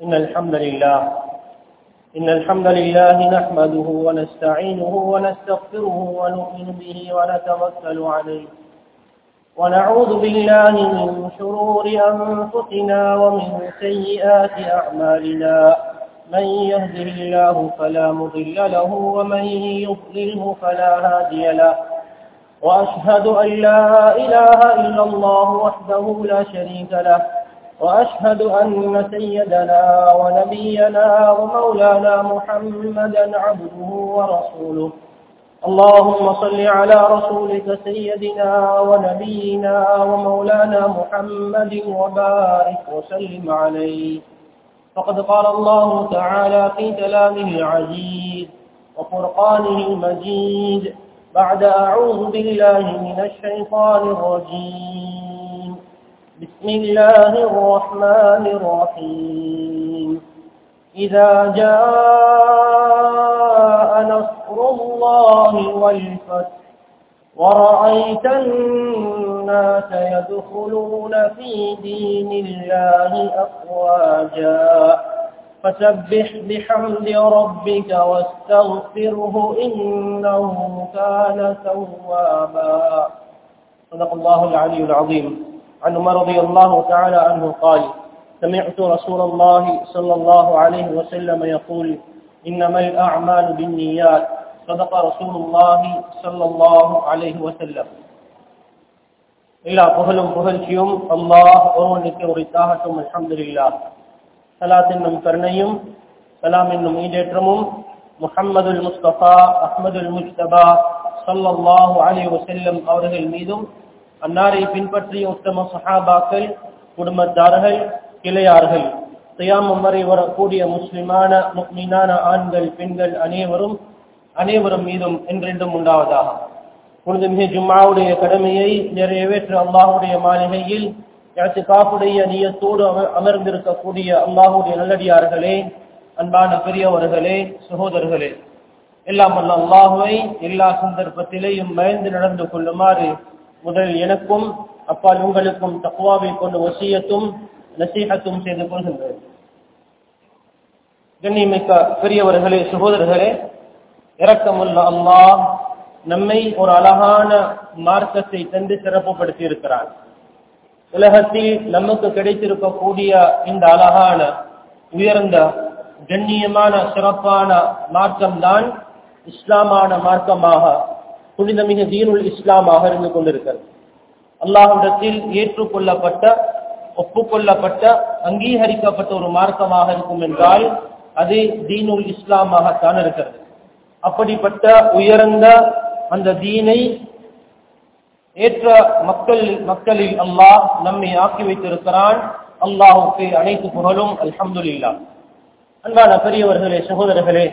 إن الحمد لله إن الحمد لله نحمده ونستعينه ونستغفره ونؤمن به ونتوكل عليه ونعوذ بالله من شرور أنفسنا ومن سيئات أعمالنا من يهده الله فلا مضل له ومن يضلله فلا هادي له وأشهد أن لا إله إلا الله وحده لا شريك له وأشهد أن سيدنا ونبينا ومولانا محمدا عبده ورسوله اللهم صل على رسولك سيدنا ونبينا ومولانا محمد وبارك وسلم عليه فقد قال الله تعالى في كلامه العزيز وفرقانه المجيد بعد أعوذ بالله من الشيطان الرجيم بسم الله الرحمن الرحيم إذا جاء نصر الله والفتح ورأيت الناس يدخلون في دين الله أفواجا فسبح بحمد ربك واستغفره إنه كان توابا صدق الله العلي العظيم عن عمر رضي الله تعالى عنه قال سمعت رسول الله صلى الله عليه وسلم يقول إنما الأعمال بالنيات صدق رسول الله صلى الله عليه وسلم எல்லா புகழும் புகழ்ச்சியும் அல்லாஹ் ஒருவனுக்கு உரித்தாகட்டும் அல்ஹம்துலில்லா சலாத் என்னும் கருணையும் சலாம் என்னும் ஈடேற்றமும் முஹம்மதுல் முஸ்தபா அஹ்மதுல் முஸ்தபா சல்லல்லாஹு அலி வசல்லம் அவர்கள் மீதும் அன்னாரை பின்பற்றிய உத்தம சஹாபாக்கள் குடும்பத்தார்கள் கிளையார்கள் தியாமம் வரை வரக்கூடிய முஸ்லிமான முக்மீனான ஆண்கள் பெண்கள் அனைவரும் அனைவரும் மீதும் என்றென்றும் உண்டாவதாக புனித மிக ஜும்மாவுடைய கடமையை நிறைவேற்ற அல்லாஹுடைய மாளிகையில் எனக்கு காப்புடைய நீயத்தோடு அமர்ந்திருக்கக்கூடிய அல்லாஹுடைய நல்லடியார்களே அன்பான பெரியவர்களே சகோதரர்களே எல்லாம் அல்ல அல்லாஹுவை எல்லா சந்தர்ப்பத்திலேயும் பயந்து நடந்து கொள்ளுமாறு முதல் எனக்கும் அப்பால் உங்களுக்கும் தக்குவாவை கொண்டு வசியத்தும் நசீகத்தும் செய்து கொள்கின்றது கண்ணியமிக்க பெரியவர்களே சகோதரர்களே இரக்கமுள்ள அல்லாஹ் நம்மை ஒரு அழகான மார்க்கத்தை தந்து சிறப்புப்படுத்தி இருக்கிறார் உலகத்தில் நமக்கு கிடைத்திருக்கக்கூடிய இந்த அழகான உயர்ந்த கண்ணியமான சிறப்பான மார்க்கம்தான் இஸ்லாமான மார்க்கமாக புனிதமிக தீனுல் இஸ்லாமாக இருந்து கொண்டிருக்கிறது அல்லாஹிடத்தில் ஏற்றுக்கொள்ளப்பட்ட ஒப்புக்கொள்ளப்பட்ட அங்கீகரிக்கப்பட்ட ஒரு மார்க்கமாக இருக்கும் என்றால் அது தீனுல் இஸ்லாமாகத்தான் இருக்கிறது அப்படிப்பட்ட உயர்ந்த அந்த தீனை ஏற்ற மக்கள் மக்களில் அல்லாஹ் நம்மை ஆக்கி வைத்திருக்கிறான் அல்லாஹுக்கு அனைத்து புகழும் அல்ஹம்துல்லா அன்பான பெரியவர்களே சகோதரர்களே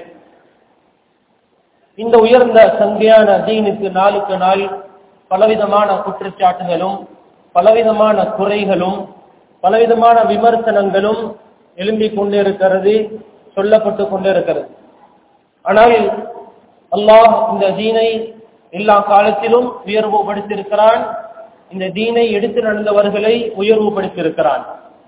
இந்த உயர்ந்த சந்தையான தீனுக்கு நாளுக்கு நாள் பலவிதமான குற்றச்சாட்டுகளும் பலவிதமான குறைகளும் பலவிதமான விமர்சனங்களும் எழும்பிக் கொண்டே இருக்கிறது சொல்லப்பட்டு கொண்டே இருக்கிறது ஆனால் அல்லாஹ் இந்த தீனை எல்லா காலத்திலும் உயர்வுபடுத்தியிருக்கிறான் இந்த தீனை எடுத்து நடந்தவர்களை உயர்வுபடுத்தியிருக்கிறான்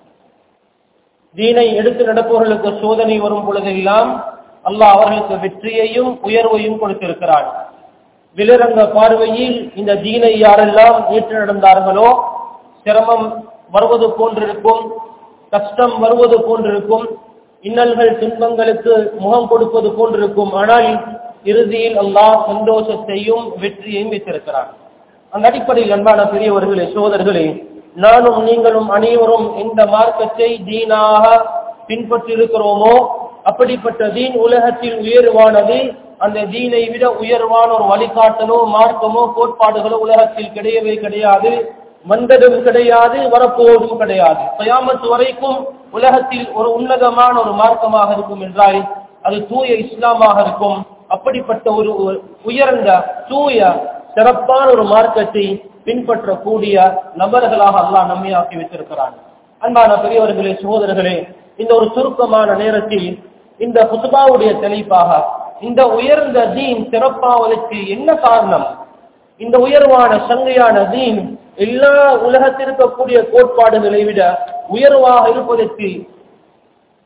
தீனை எடுத்து நடப்பவர்களுக்கு சோதனை வரும் பொழுதெல்லாம் அல்லாஹ் அவர்களுக்கு வெற்றியையும் உயர்வையும் கொடுத்திருக்கிறான் விலரங்க பார்வையில் இந்த தீனை யாரெல்லாம் ஏற்று நடந்தார்களோ சிரமம் வருவது போன்றிருக்கும் கஷ்டம் வருவது போன்றிருக்கும் இன்னல்கள் துன்பங்களுக்கு முகம் கொடுப்பது போன்றிருக்கும் ஆனால் இறுதியில் அல்லாஹ் சந்தோஷத்தையும் வெற்றியையும் வைத்திருக்கிறார் அந்த அடிப்படையில் அன்பான பெரியவர்களே சோதர்களே நானும் நீங்களும் அனைவரும் இந்த மார்க்கத்தை தீனாக பின்பற்றிருக்கிறோமோ அப்படிப்பட்ட தீன் உலகத்தில் உயர்வானது அந்த தீனை விட உயர்வான ஒரு வழிகாட்டலோ மார்க்கமோ கோட்பாடுகளோ உலகத்தில் கிடையவே கிடையாது வந்ததும் கிடையாது வரப்போவதும் கிடையாது கயாமத்து வரைக்கும் உலகத்தில் ஒரு உன்னதமான ஒரு மார்க்கமாக இருக்கும் என்றால் அது தூய இஸ்லாமாக இருக்கும் அப்படிப்பட்ட ஒரு உயர்ந்த தூய சிறப்பான ஒரு மார்க்கத்தை பின்பற்றக்கூடிய நபர்களாக அல்லாஹ் நம்மை ஆக்கி வைத்திருக்கிறான் அன்பான பெரியவர்களே சகோதரர்களே இந்த ஒரு சுருக்கமான நேரத்தில் இந்த புதுபாவுடைய தெளிப்பாக இந்த உயர்ந்த தீன் சிறப்பாவதற்கு என்ன காரணம் இந்த உயர்வான சங்கையான தீன் எல்லா உலகத்தில் இருக்கக்கூடிய கோட்பாடுகளை விட உயர்வாக இருப்பதற்கு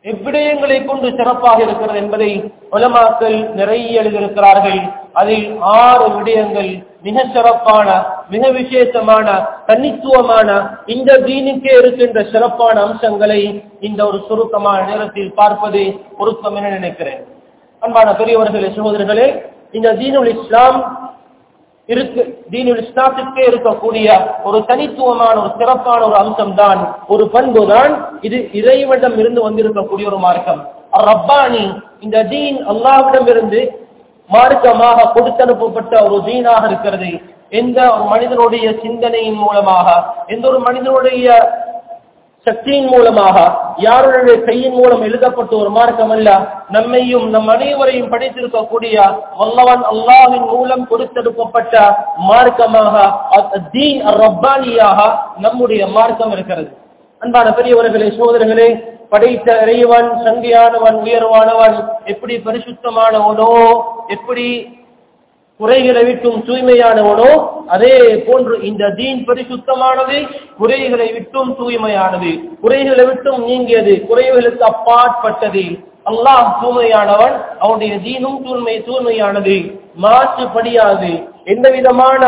எவ்விடயங்களை கொண்டு சிறப்பாக இருக்கிறது என்பதை உலமாக்கள் நிறைய எழுதியிருக்கிறார்கள் அதில் ஆறு விடயங்கள் மிக சிறப்பான மிக விசேஷமான தனித்துவமான இந்த தீனுக்கே இருக்கின்ற சிறப்பான அம்சங்களை இந்த ஒரு சுருக்கமான நேரத்தில் பார்ப்பது பொருத்தம் என நினைக்கிறேன் அன்பான பெரியவர்களே சகோதரர்களே இந்த தீனுல் இஸ்லாம் இருக்கு தீனுல் இஸ்லாத்திற்கே இருக்கக்கூடிய ஒரு தனித்துவமான ஒரு சிறப்பான ஒரு அம்சம் தான் ஒரு பண்பு தான் இது இறைவனிடம் இருந்து வந்திருக்கக்கூடிய ஒரு மார்க்கம் ரப்பானி இந்த தீன் அல்லாவிடம் இருந்து மார்க்கமாக கொடுத்தனுப்பப்பட்ட ஒரு தீனாக இருக்கிறது எந்த ஒரு மனிதனுடைய சிந்தனையின் மூலமாக எந்த ஒரு மனிதனுடைய சக்தியின் மூலமாக யாருடைய கையின் மூலம் எழுதப்பட்ட ஒரு மார்க்கம் அல்ல நம்மையும் நம் அனைவரையும் படித்திருக்கக்கூடிய வல்லவன் அல்லாஹின் மூலம் கொடுத்தெடுக்கப்பட்ட மார்க்கமாக தீன் ரப்பானியாக நம்முடைய மார்க்கம் இருக்கிறது அன்பான பெரியவர்களே சோதரர்களே படைத்த இறைவன் சங்கியானவன் உயர்வானவன் எப்படி பரிசுத்தமானவனோ எப்படி குறைகளை விட்டும் தூய்மையானவனோ அதே போன்று இந்த தீன் பரிசுத்தமானது குறைகளை விட்டும் தூய்மையானது குறைகளை விட்டும் நீங்கியது குறைகளுக்கு அப்பாற்பட்டது அல்லாஹ் தூய்மையானவன் அவனுடைய தீனும் தூய்மை தூய்மையானது மாற்றுப்படியாது எந்த விதமான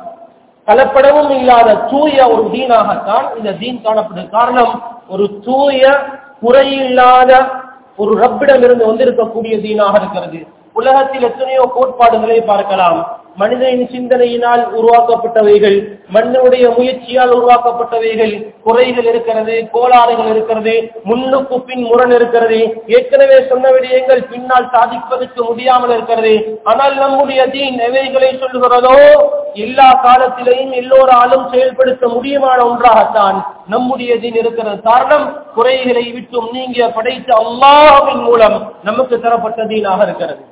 கலப்படமும் இல்லாத தூய ஒரு தீனாகத்தான் இந்த தீன் காணப்படுது காரணம் ஒரு தூய குறையில்லாத ஒரு ரப்பிடம் இருந்து வந்திருக்கக்கூடிய தீனாக இருக்கிறது உலகத்தில் எத்தனையோ கோட்பாடுகளை பார்க்கலாம் மனிதனின் சிந்தனையினால் உருவாக்கப்பட்டவைகள் மனிதனுடைய முயற்சியால் உருவாக்கப்பட்டவைகள் குறைகள் இருக்கிறது கோளாறுகள் இருக்கிறது முன்னுக்கு பின் முரண் இருக்கிறது ஏற்கனவே சொன்ன விடயங்கள் பின்னால் சாதிப்பதற்கு முடியாமல் இருக்கிறது ஆனால் நம்முடைய தீன் எவைகளை சொல்லுகிறதோ எல்லா காலத்திலையும் எல்லோராலும் செயல்படுத்த முடியுமான ஒன்றாகத்தான் நம்முடைய தீன் இருக்கிறது காரணம் குறைகளை விட்டும் நீங்க படைத்த அல்லாவின் மூலம் நமக்கு தரப்பட்ட தீனாக இருக்கிறது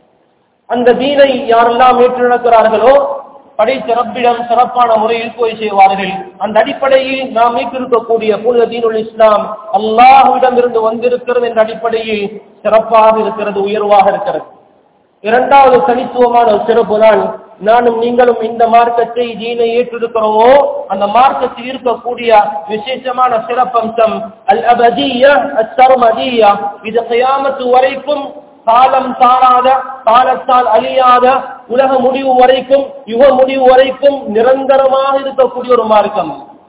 அந்த தீனை யாரெல்லாம் ஏற்று நடக்கிறார்களோ படைத்த ரப்பிடம் சிறப்பான முறையில் போய் செய்வார்கள் அந்த அடிப்படையில் நாம் மீட்டிருக்கக்கூடிய புனித தீனுல் இஸ்லாம் அல்லாஹுவிடம் இருந்து வந்திருக்கிறது என்ற அடிப்படையில் சிறப்பாக இருக்கிறது உயர்வாக இருக்கிறது இரண்டாவது தனித்துவமான ஒரு சிறப்பு தான் நானும் நீங்களும் இந்த மார்க்கத்தை தீனை ஏற்றிருக்கிறோமோ அந்த மார்க்கத்தில் இருக்கக்கூடிய விசேஷமான சிறப்பம்சம் அல் அபதியா அசர்மதியா இது கயாமத்து வரைக்கும் காலம் தாராத காலத்தால் அழியாத உலக முடிவு வரைக்கும் யுக முடிவு வரைக்கும் நிரந்தரமாக இருக்கக்கூடிய ஒரு மார்க்கம்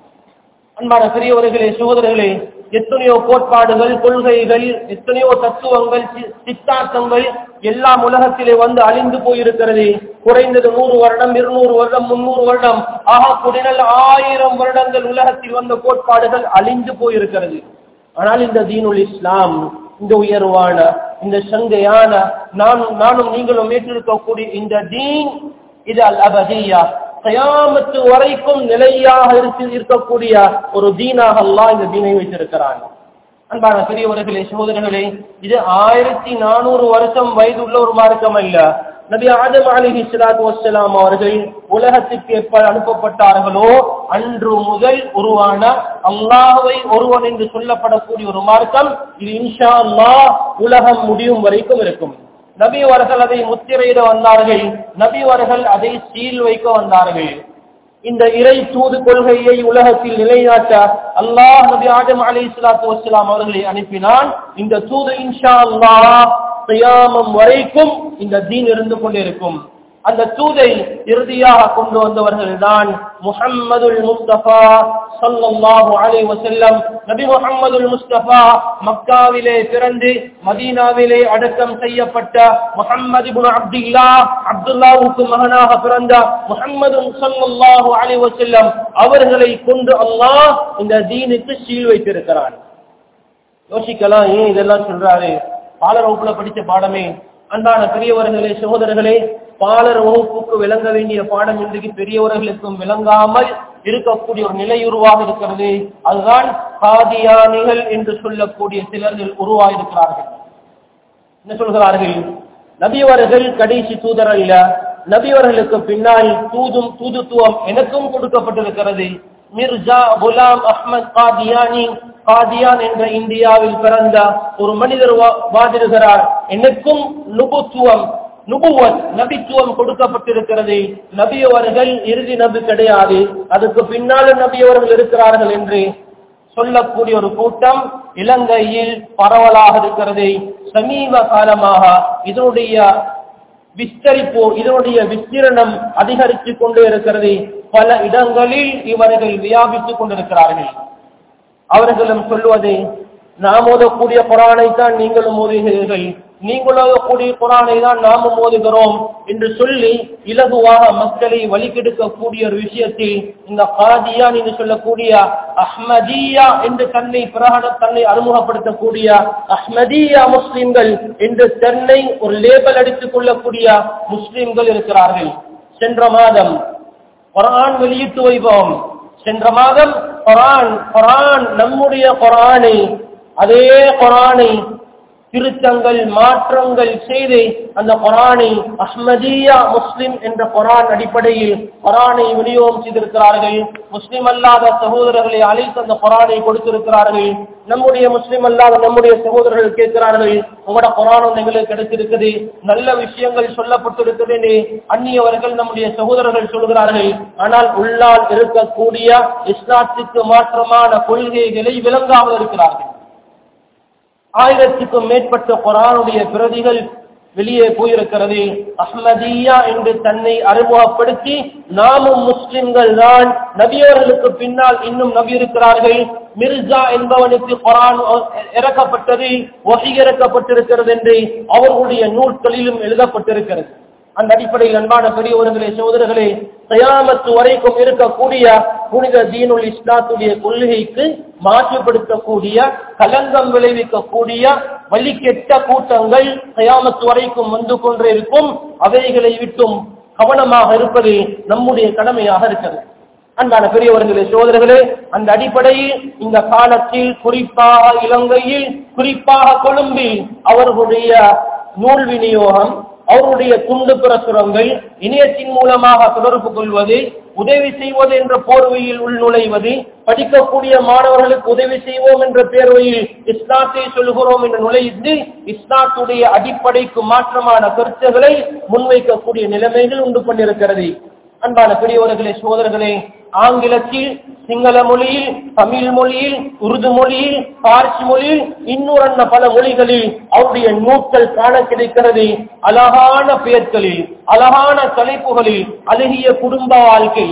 அன்பான பெரியவர்களே சகோதரர்களே எத்தனையோ கோட்பாடுகள் கொள்கைகள் எத்தனையோ தத்துவங்கள் சித்தாந்தங்கள் எல்லாம் உலகத்திலே வந்து அழிந்து போயிருக்கிறது குறைந்தது நூறு வருடம் இருநூறு வருடம் முன்னூறு வருடம் ஆக குடிநல் ஆயிரம் வருடங்கள் உலகத்தில் வந்த கோட்பாடுகள் அழிந்து போயிருக்கிறது ஆனால் இந்த தீனுல் இஸ்லாம் இந்த உயர்வான இந்த சங்கையான நானும் நானும் நீங்களும் ஏற்றிருக்கக்கூடிய இந்த தீன் இது அல் அபதியா கயாமத்து வரைக்கும் நிலையாக இருக்கக்கூடிய ஒரு தீனாக அல்லாஹ் இந்த தீனை வைத்திருக்கிறான் அன்பான பெரியவர்களே சகோதரர்களே இது ஆயிரத்தி நானூறு வருஷம் வயதுள்ள ஒரு மார்க்கம் அல்ல நபி ஆதம் அலிஹி சலாத்து வசலாம் அவர்கள் உலகத்துக்கு எப்ப அனுப்பப்பட்டார்களோ அன்று முதல் உருவான அல்லாஹை ஒருவன் என்று சொல்லப்படக்கூடிய ஒரு மார்க்கம் இது இன்ஷா அல்லாஹ் உலகம் முடியும் வரைக்கும் இருக்கும் நபி அவர்கள் அதை முத்திரையிட வந்தார்கள் நபி அவர்கள் அதை சீல் வைக்க வந்தார்கள் இந்த இறை தூது கொள்கையை உலகத்தில் நிலைநாட்ட அல்லாஹ் நபி ஆடம் அலி இஸ்லாத்து வசலாம் அவர்களை அனுப்பினான் இந்த தூது இன்ஷா அல்லாஹ் கியாமம் வரைக்கும் இந்த தீன் இருந்து கொண்டிருக்கும் அந்த தூதை இறுதியாக கொண்டு வந்தவர்கள் தான் முஹம்மதுல் முஸ்தபா ஸல்லல்லாஹு அலைஹி வஸல்லம் நபி முஹம்மதுல் முஸ்தபா மக்காவிலே பிறந்து மதீனாவிலே அடக்கம் செய்யப்பட்ட முஹம்மது இப்னு அப்துல்லா அப்துல்லாவுக்கு மகனாக பிறந்த முஹம்மது ஸல்லல்லாஹு அலைஹி வஸல்லம் அவர்களை கொண்டு அல்லாஹ் இந்த தீனுக்கு சீல் வைத்திருக்கிறான் யோசிக்கலாம் ஏன் இதெல்லாம் சொல்றாரு பாலர் வகுப்புல படிச்ச பாடமே அன்பான பெரியவர்களே சகோதரர்களே பாலர் வகுப்புக்கு விளங்க வேண்டிய பாடம் இன்றைக்கு பெரியவர்களுக்கும் விளங்காமல் இருக்கக்கூடிய ஒரு நிலை உருவாக இருக்கிறது அதுதான் காதியானிகள் என்று சொல்லக்கூடிய சிலர்கள் உருவாயிருக்கிறார்கள் என்ன சொல்கிறார்கள் நபியவர்கள் கடைசி தூதர் அல்ல நபியவர்களுக்கு பின்னால் தூதும் தூதுத்துவம் எனக்கும் கொடுக்கப்பட்டிருக்கிறது மிர்ஜா குலாம் அஹ்மத் காதியானி காதியான் என்ற இந்தியாவில் பிறந்த ஒரு மனிதர் வாதிடுகிறார் எனக்கும் நுபுத்துவம் நுபுவத் நபித்துவம் கொடுக்கப்பட்டிருக்கிறது நபியவர்கள் இறுதி நபி கிடையாது அதுக்கு பின்னாலும் நபியவர்கள் இருக்கிறார்கள் என்று சொல்லக்கூடிய ஒரு கூட்டம் இலங்கையில் பரவலாக இருக்கிறது சமீப காலமாக இதனுடைய விஸ்தரிப்பு இதனுடைய விஸ்தீரணம் அதிகரித்து கொண்டு இருக்கிறது பல இடங்களில் இவர்கள் வியாபித்துக் கொண்டிருக்கிறார்கள் அவர்களும் சொல்வது நாம் ஓதக்கூடிய குரானை தான் நீங்களும் ஓதுகிறீர்கள் நீங்கள் ஓதக்கூடிய குரானை தான் நாமும் ஓதுகிறோம் என்று சொல்லி இலகுவாக மக்களை வழிகெடுக்கக்கூடிய ஒரு விஷயத்தில் இந்த காதியா என்று சொல்லக்கூடிய அஹ்மதியா என்று தன்னை பிரகட தன்னை அறிமுகப்படுத்தக்கூடிய அஹ்மதியா முஸ்லிம்கள் என்று தன்னை ஒரு லேபல் அடித்துக் கொள்ளக்கூடிய முஸ்லிம்கள் இருக்கிறார்கள் சென்ற மாதம் குரான் வெளியிட்டு வைபவம் சென்ற மாதம் குரான் குரான் நம்முடைய குரானை அதே குரானை திருத்தங்கள் மாற்றங்கள் செய்து அந்த குரானை அஹ்மதியா முஸ்லிம் என்ற குரான் அடிப்படையில் குரானை விநியோகம் செய்திருக்கிறார்கள் முஸ்லிம் அல்லாத சகோதரர்களை அழைத்து அந்த குரானை கொடுத்திருக்கிறார்கள் நம்முடைய முஸ்லிம் அல்லாத நம்முடைய சகோதரர்கள் கேட்கிறார்கள் உங்களோட குரானும் எங்களுக்கு கிடைத்திருக்குது நல்ல விஷயங்கள் சொல்லப்பட்டிருக்குது அந்நியவர்கள் நம்முடைய சகோதரர்கள் சொல்கிறார்கள் ஆனால் உள்ளால் இருக்கக்கூடிய இஸ்லாத்துக்கு மாற்றமான கொள்கைகளை விளங்காமல் இருக்கிறார்கள் ஆயிரத்துக்கும் மேற்பட்ட குரானுடைய பிரதிகள் வெளியே போயிருக்கிறது அஹ்மதியா என்று தன்னை அறிமுகப்படுத்தி நாமும் முஸ்லிம்கள் தான் நபியவர்களுக்கு பின்னால் இன்னும் நபி இருக்கிறார்கள் மிர்சா என்பவனுக்கு குரான் இறக்கப்பட்டது ஒகை இறக்கப்பட்டிருக்கிறது என்று அவர்களுடைய நூல்களிலும் எழுதப்பட்டிருக்கிறது அந்த அடிப்படையில் அன்பான பெரியவர்களே சோதரர்களே தயாமத்து வரைக்கும் இருக்கக்கூடிய புனித தீனுல் இஸ்லாத்துடைய கொள்கைக்கு மாற்றுப்படுத்தக்கூடிய கலங்கம் விளைவிக்கக்கூடிய வழிகெட்ட கூட்டங்கள் தயாமத்து வரைக்கும் வந்து கொண்டிருக்கும் அவைகளை விட்டும் கவனமாக இருப்பது நம்முடைய கடமையாக இருக்கிறது அன்பான பெரியவர்களே சோதரர்களே அந்த அடிப்படையில் இந்த காலத்தில் குறிப்பாக இலங்கையில் குறிப்பாக கொழும்பில் அவர்களுடைய நூல் விநியோகம் அவருடைய துண்டு பிரசுரங்கள் இணையத்தின் மூலமாக தொடர்பு கொள்வது உதவி செய்வது என்ற போர்வையில் உள்நுழைவது படிக்கக்கூடிய மாணவர்களுக்கு உதவி செய்வோம் என்ற பேர்வையில் இஸ்லாத்தை சொல்கிறோம் என்று நுழைந்து இஸ்லாத்துடைய அடிப்படைக்கு மாற்றமான கருத்துகளை முன்வைக்கக்கூடிய நிலைமைகள் உண்டு கொண்டிருக்கிறது அன்பான பெரியவர்களே சோதரர்களே ஆங்கிலத்தில் சிங்கள மொழியில் தமிழ் மொழியில் உருது மொழியில் பார்சி மொழியில் இன்னொரு பல மொழிகளில் அவருடைய நூட்கள் காண கிடைக்கிறது அழகான பெயர்களில் அழகான தலைப்புகளில் அழகிய குடும்ப வாழ்க்கை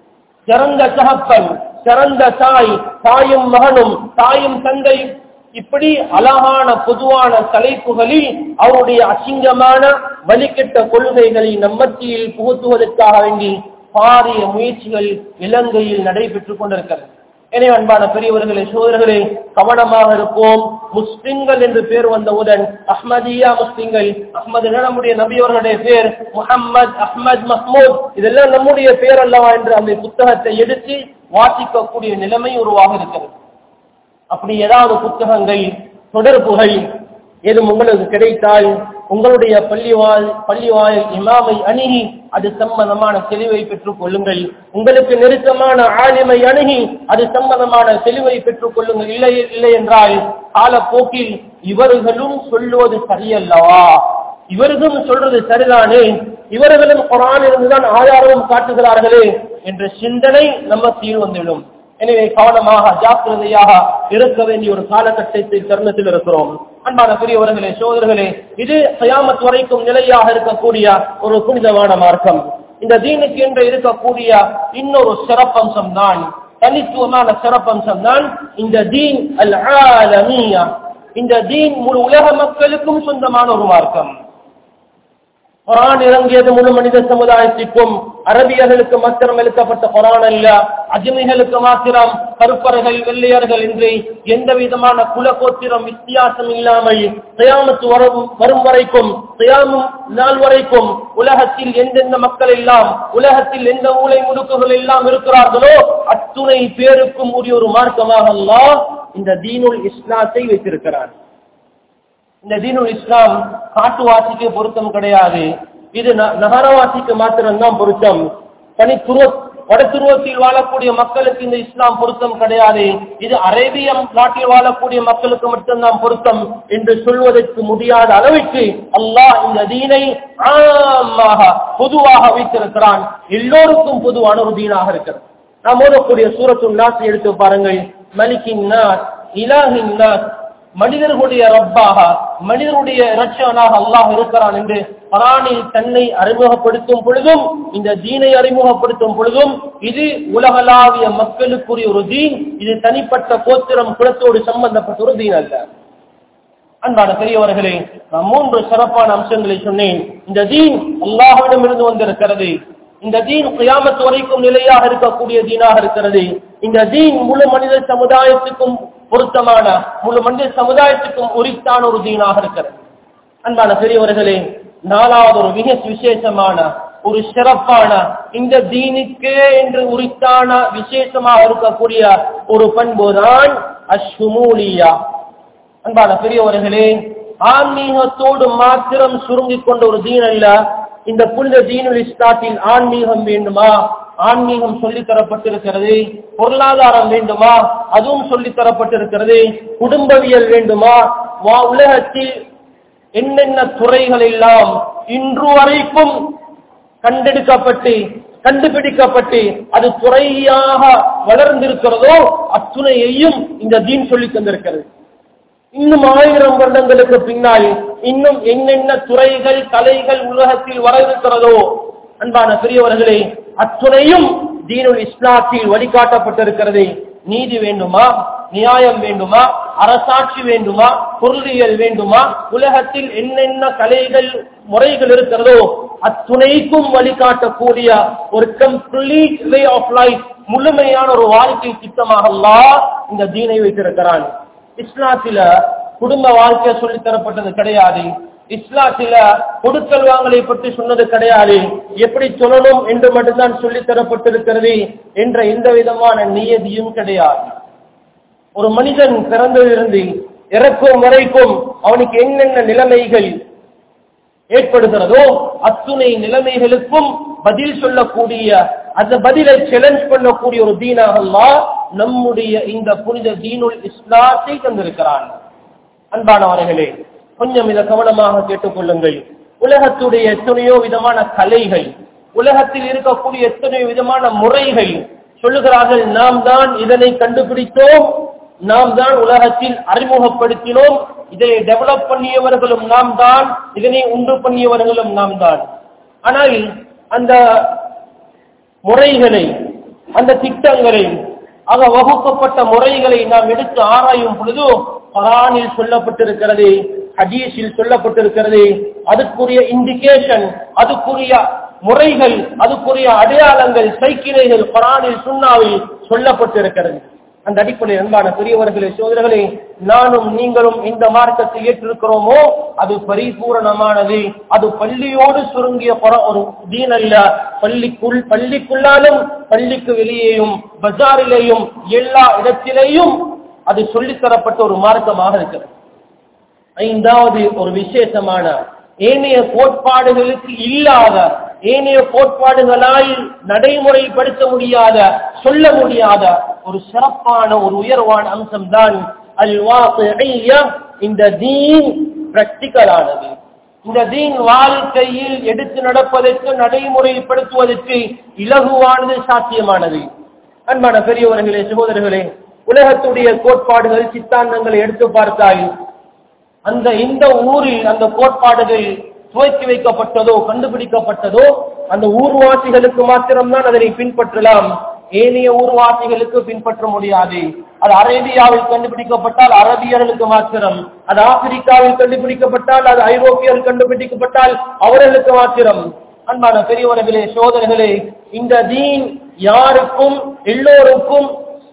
சிறந்த தகப்பன் சிறந்த தாய் தாயும் மகனும் தாயும் தந்தை இப்படி அழகான பொதுவான தலைப்புகளில் அவருடைய அசிங்கமான வலிக்கெட்ட கொள்கைகளை நம்மத்தியில் புகுத்துவதற்காக வேண்டி பாரிய முயற்சிகள் இலங்கையில் நடைபெற்றுக் கொண்டிருக்கிறது எனவே அன்பான பெரியவர்களே சோதரர்களே கவனமாக இருப்போம் முஸ்லிம்கள் என்று பேர் வந்தவுடன் அஹ்மதியா முஸ்லிம்கள் அஹ்மது நம்முடைய நபியவர்களுடைய பேர் முகம்மது அஹ்மத் மஹ்மூத் இதெல்லாம் நம்முடைய பேர் அல்லவா என்று அந்த புத்தகத்தை எடுத்து வாசிக்கக்கூடிய நிலைமை உருவாக இருக்கிறது அப்படி ஏதாவது புத்தகங்கள் தொடர்புகள் ஏதும் உங்களுக்கு கிடைத்தால் உங்களுடைய பள்ளிவாய் பள்ளிவாயில் இமாமை அணுகி அது சம்பந்தமான தெளிவை பெற்றுக் கொள்ளுங்கள் உங்களுக்கு நெருக்கமான ஆலிமை அணுகி அது சம்பந்தமான தெளிவை பெற்றுக் கொள்ளுங்கள் இல்லை இல்லை என்றால் காலப்போக்கில் இவர்களும் சொல்லுவது சரியல்லவா இவர்களும் சொல்றது சரிதானே இவர்களும் குரான் இருந்துதான் ஆதாரமும் காட்டுகிறார்களே என்ற சிந்தனை நம்ம தீர் வந்துவிடும் எனவே கவனமாக ஜாக்கிரதையாக இருக்க வேண்டிய ஒரு காலகட்டத்தில் தருணத்தில் இருக்கிறோம் அன்பான பெரியவர்களே சோதர்களே இது கயாமத் வரைக்கும் நிலையாக இருக்கக்கூடிய ஒரு புனிதமான மார்க்கம் இந்த தீனுக்கு என்று இருக்கக்கூடிய இன்னொரு சிறப்பம்சம் தான் தனித்துவமான சிறப்பம்சம் தான் இந்த தீன் அல் ஆலமியா இந்த தீன் முழு உலக மக்களுக்கும் சொந்தமான ஒரு மார்க்கம் குரான் இறங்கியது முழு மனித சமுதாயத்திற்கும் அரபியர்களுக்கு மாத்திரம் எழுக்கப்பட்ட குரான் அல்ல அஜமிகளுக்கு மாத்திரம் கருப்பர்கள் வெள்ளையர்கள் என்று எந்த விதமான குலகோத்திரம் வித்தியாசம் இல்லாமல் தயாமத்து வரும் வரும் வரைக்கும் தயாமும் நாள் வரைக்கும் உலகத்தில் எந்தெந்த மக்கள் எல்லாம் உலகத்தில் எந்த மூளை முடுக்குகள் எல்லாம் இருக்கிறார்களோ அத்துணை பேருக்கும் உரிய ஒரு மார்க்கமாக அல்லாஹ் இந்த தீனுல் இஸ்லாத்தை வைத்திருக்கிறார் இந்த தீனுல் இஸ்லாம் காட்டுவாசிக்கு பொருத்தம் கிடையாது இது ந- நகரவாசிக்கு மாத்திரம்தான் பொருத்தம் தனி துருவ வடதுருவத்தில் வாழக்கூடிய மக்களுக்கு இந்த இஸ்லாம் பொருத்தம் கிடையாது இது அரேபிய நாட்டில் வாழக்கூடிய மக்களுக்கு மட்டும்தான் பொருத்தம் என்று சொல்வதற்கு முடியாத அளவிற்கு அல்லாஹ் இந்த தீனை ஆமாக பொதுவாக வைத்திருக்கிறான் எல்லோருக்கும் பொதுவான ஒரு தீனாக இருக்கிறது நாம் ஓதக்கூடிய சூரத்துல் நாசி எடுத்து பாருங்கள் மலிக்கின் நாஸ் இலாஹின் நாஸ் மனிதர்களுடைய ரப்பாக மனிதனுடைய இரட்சகனாக அல்லாஹ் இருக்கிறான் என்று குரானில் தன்னை அறிமுகப்படுத்தும் பொழுதும் இந்த தீனை அறிமுகப்படுத்தும் பொழுதும் இது உலகளாவிய மக்களுக்குரிய ஒரு தீன் இது தனிப்பட்ட கோத்திரம் குலத்தோடு சம்பந்தப்பட்ட ஒரு தீன் அல்ல அன்பான பெரியவர்களே நான் மூன்று சிறப்பான அம்சங்களை சொன்னேன் இந்த தீன் அல்லாஹ்விடம் இருந்து வந்திருக்கிறது இந்த தீன் கியாமத்து வரைக்கும் நிலையாக இருக்கக்கூடிய தீனாக இருக்கிறது இந்த தீன் முழு மனித சமுதாயத்துக்கும் பொருத்தமான முழு மனித சமுதாயத்துக்கும் உரித்தான ஒரு தீனாக இருக்கிறது அன்பான பெரியவர்களே நாலாவது ஒரு மிக விசேஷமான ஒரு சிறப்பான இந்த தீனுக்கே என்று உரித்தான விசேஷமாக இருக்கக்கூடிய ஒரு பண்புதான் அஷ்முலியா அன்பான பெரியவர்களே ஆன்மீகத்தோடு மாத்திரம் சுருங்கிக் கொண்ட ஒரு தீன் அல்ல இந்த புனித தீனுல் இஸ்லாத்தில் ஆன்மீகம் வேண்டுமா ஆன்மீகம் சொல்லித் தரப்பட்டிருக்கிறது பொருளாதாரம் வேண்டுமா அதுவும் சொல்லித் தரப்பட்டிருக்கிறது குடும்பவியல் வேண்டுமா வா உலகத்தில் என்னென்ன துறைகள் எல்லாம் இன்று வரைக்கும் கண்டெடுக்கப்பட்டு கண்டுபிடிக்கப்பட்டு அது துறையாக வளர்ந்திருக்கிறதோ அத்துணையையும் இந்த தீன் சொல்லி தந்திருக்கிறது இன்னும் ஆயிரம் வருடங்களுக்கு பின்னால் இன்னும் என்னென்ன துறைகள் கலைகள் உலகத்தில் வர இருக்கிறதோ அன்பான பெரியவர்களே அத்துணையும் தீனுல் இஸ்லாத்தில் வழிகாட்டப்பட்டிருக்கிறது நீதி வேண்டுமா நியாயம் வேண்டுமா அரசாட்சி வேண்டுமா பொருளியல் வேண்டுமா உலகத்தில் என்னென்ன கலைகள் முறைகள் இருக்கிறதோ அத்துணைக்கும் வழிகாட்டக்கூடிய ஒரு கம்ப்ளீட் வே ஆஃப் லைஃப் முழுமையான ஒரு வாழ்க்கை திட்டமாக அல்லாஹ் இந்த தீனை வைத்திருக்கிறான் இஸ்லாத்தில குடும்ப வாழ்க்கை சொல்லித் தரப்பட்டது கிடையாது இஸ்லாத்தில கொடுக்கல் வாங்கலை பற்றி சொன்னது கிடையாது எப்படி சொல்லணும் என்று மட்டும்தான் சொல்லித் தரப்பட்டிருக்கிறது என்ற எந்த விதமான நியதியும் கிடையாது ஒரு மனிதன் பிறந்ததிலிருந்து இறக்கும் வரைக்கும் அவனுக்கு என்னென்ன நிலைமைகள் ஏற்படுகிறதோ அத்துணை நிலைமைகளுக்கும் பதில் சொல்லக்கூடிய அந்த பதிலை சேலஞ்ச் பண்ணக்கூடிய ஒரு தீனாக அல்லாஹ் நம்முடைய இந்த புனித தீனுல் இஸ்லாத்தை தந்திருக்கிறான் அன்பானவர்களே கொஞ்சம் இதை கவனமாக கேட்டுக்கொள்ளுங்கள் உலகத்துடைய எத்தனையோ விதமான கலைகள் உலகத்தில் இருக்கக்கூடிய எத்தனையோ விதமான முறைகள் சொல்லுகிறார்கள் நாம் தான் இதனை கண்டுபிடித்தோம் நாம் தான் உலகத்தில் அறிமுகப்படுத்தினோம் இதை டெவலப் பண்ணியவர்களும் நாம் தான் இதனை உண்டு பண்ணியவர்களும் நாம் தான் ஆனால் அந்த முறைகளை அந்த திட்டங்களை ஆக வகுக்கப்பட்ட முறைகளை நாம் எடுத்து ஆராயும் பொழுது குரானில் சொல்லப்பட்டிருக்கிறது ஹதீஸில் சொல்லப்பட்டிருக்கிறது அதுக்குரிய இண்டிகேஷன் அதுக்குரிய முறைகள் அதுக்குரிய அடையாளங்கள் சைக்கிளைகள் குரானில் சுண்ணாவில் சொல்லப்பட்டிருக்கிறது அந்த அடிப்படையில் அன்பான பெரியவர்களே சோதரர்களே நானும் நீங்களும் இந்த மார்க்கத்தை ஏற்றிருக்கிறோமோ அது பரிபூரணமானது அது பள்ளியோடு சுருங்கிய புற- ஒரு தீன் அல்ல பள்ளிக்குள் பள்ளிக்குள்ளாலும் பள்ளிக்கு வெளியேயும் பஜாரிலேயும் எல்லா இடத்திலேயும் அது சொல்லித் தரப்பட்ட ஒரு மார்க்கமாக இருக்கிறது ஐந்தாவது ஒரு விசேஷமான ஏனைய கோட்பாடுகளுக்கு இல்லாத ஏனைய கோட்பாடுகளால் நடைமுறைப்படுத்த முடியாத சொல்ல முடியாத ஒரு சிறப்பான ஒரு உயர்வான அம்சம்தான் அல்வாசிய இந்த தீன் பிராக்டிக்கலானது இந்த தீன் வாழ்க்கையில் எடுத்து நடப்பதற்கு நடைமுறைப்படுத்துவதற்கு இலகுவானது சாத்தியமானது அன்பான பெரியவர்களே சகோதரர்களே உலகத்துடைய கோட்பாடுகள் சித்தாந்தங்களை எடுத்து பார்த்தால் அந்த இந்த ஊரில் அந்த கோட்பாடுகள் துவக்கி வைக்கப்பட்டதோ கண்டுபிடிக்கப்பட்டதோ அந்த ஊர்வாசிகளுக்கு மாத்திரம்தான் அதனை பின்பற்றலாம் ஏனைய ஊர்வாசிகளுக்கு பின்பற்ற முடியாது அது அரேபியாவில் கண்டுபிடிக்கப்பட்டால் அரபியர்களுக்கு மாத்திரம் அது ஆப்பிரிக்காவில் கண்டுபிடிக்கப்பட்டால் அது ஐரோப்பியர்கள் கண்டுபிடிக்கப்பட்டால் அவர்களுக்கு மாத்திரம் அன்பான பெரியவர்களே சோதரர்களே இந்த தீன் யாருக்கும் எல்லோருக்கும்